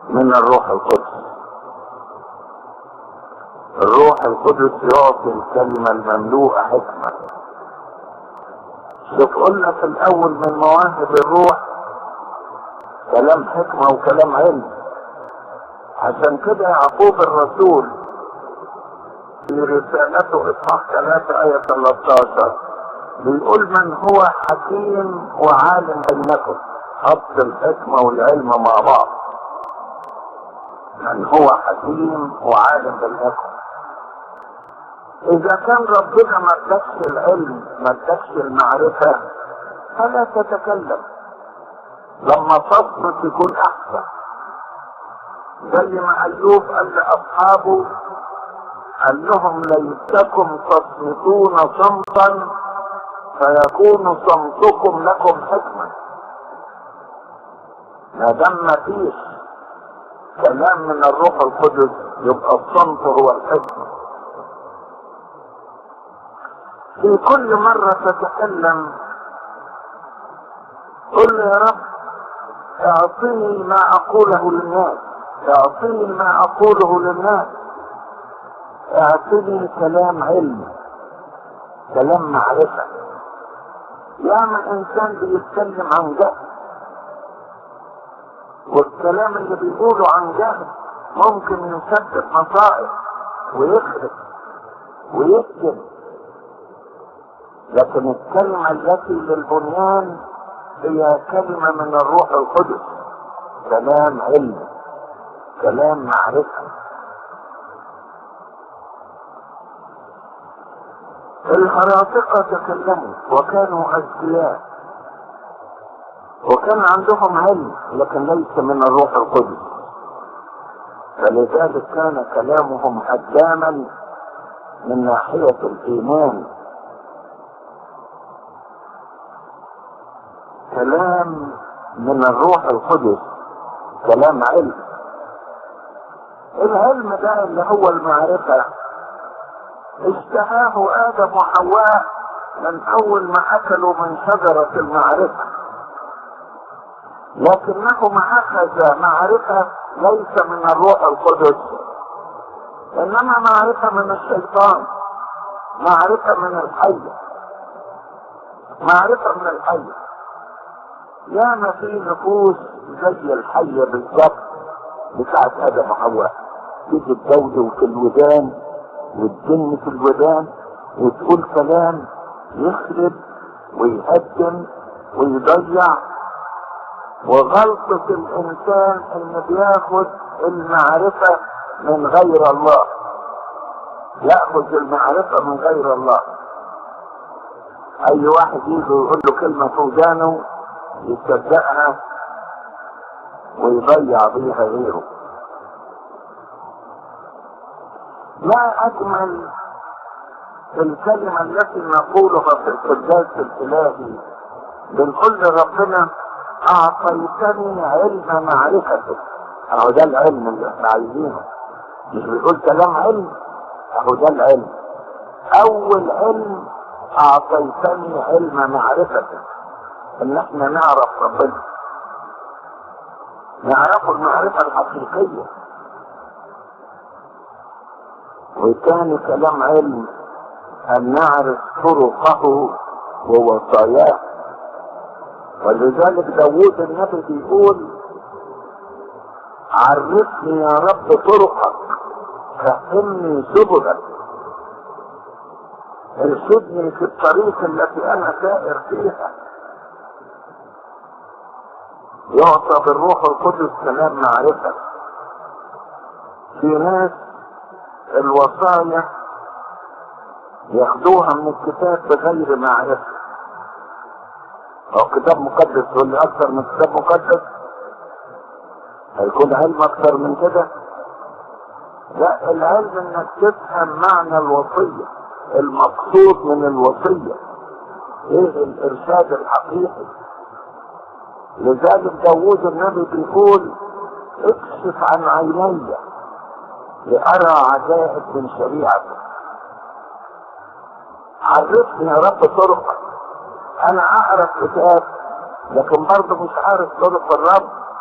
من الروح القدس الروح القدس يعطي الكلمة المملوءة حكمة شوف قلنا في الأول من مواهب الروح كلام حكمة وكلام علم عشان كده يعقوب الرسول في رسالته إصحاح 3 آية 13 بيقول من هو حكيم وعالم بينكم حط الحكمة والعلم مع بعض من هو حكيم وعالم بينكم إذا كان ربنا ما ادكش العلم ما ادكش المعرفة فلا تتكلم لما تصمت يكون أحسن زي ما أيوب قال لأصحابه قال لهم ليتكم تصمتون صمتا فيكون صمتكم لكم حكمة ما دام ما فيش كلام من الروح القدس يبقى الصمت هو الحكمة في كل مرة تتكلم قل يا رب اعطني ما اقوله للناس اعطني ما اقوله للناس اعطني كلام علم كلام معرفة ياما انسان بيتكلم عن جهل والكلام اللي بيقوله عن جهل ممكن يسبب مصائب ويخرب ويسجن لكن الكلمة التي للبنيان هي كلمة من الروح القدس كلام علم كلام معرفة الهراطقة تكلموا وكانوا أذكياء وكان عندهم علم لكن ليس من الروح القدس فلذلك كان كلامهم هداما من ناحية الإيمان كلام من الروح القدس كلام علم العلم ده اللي هو المعرفة اشتهاه آدم وحواء من أول ما أكلوا من شجرة المعرفة لكنهما أخذ معرفة ليس من الروح القدس إنما معرفة من الشيطان معرفة من الحية معرفة من الحية ياما في نفوس زي الحية بالظبط بتاعت آدم وحواء تيجي تدودو في الودان وتجن في الودان وتقول كلام يخرب ويهدم ويضيع وغلطة الإنسان إنه بياخد المعرفة من غير الله يأخذ المعرفة من غير الله أي واحد يجي يقول له كلمة في ودانه يصدقها ويضيع بيها غيره ما أجمل الكلمة التي نقولها في القداس الإلهي بنقول لربنا أعطيتني علم معرفتك أهو ده العلم اللي احنا عايزينه مش بيقول كلام علم أهو ده العلم أول علم أعطيتني علم معرفتك إن احنا نعرف ربنا نعرف المعرفة الحقيقية وكان كلام علم أن نعرف طرقه ووصاياه ولذلك داوود النبي بيقول عرفني يا رب طرقك فهمني سبلك ارشدني في الطريق التي انا سائر فيها يعطى بالروح القدس كلام معرفة في ناس الوصايا ياخدوها من الكتاب بغير معرفة هو كتاب مقدس واللي اكثر من كتاب مقدس هيكون علم اكثر من كده لا العلم انك تفهم معنى الوصية المقصود من الوصية ايه الارشاد الحقيقي لذلك داوود النبي بيقول اكشف عن عيني لأرى عجائب من شريعتك عرفني يا رب طرقك انا اعرف كتاب لكن برضه مش عارف طرق الرب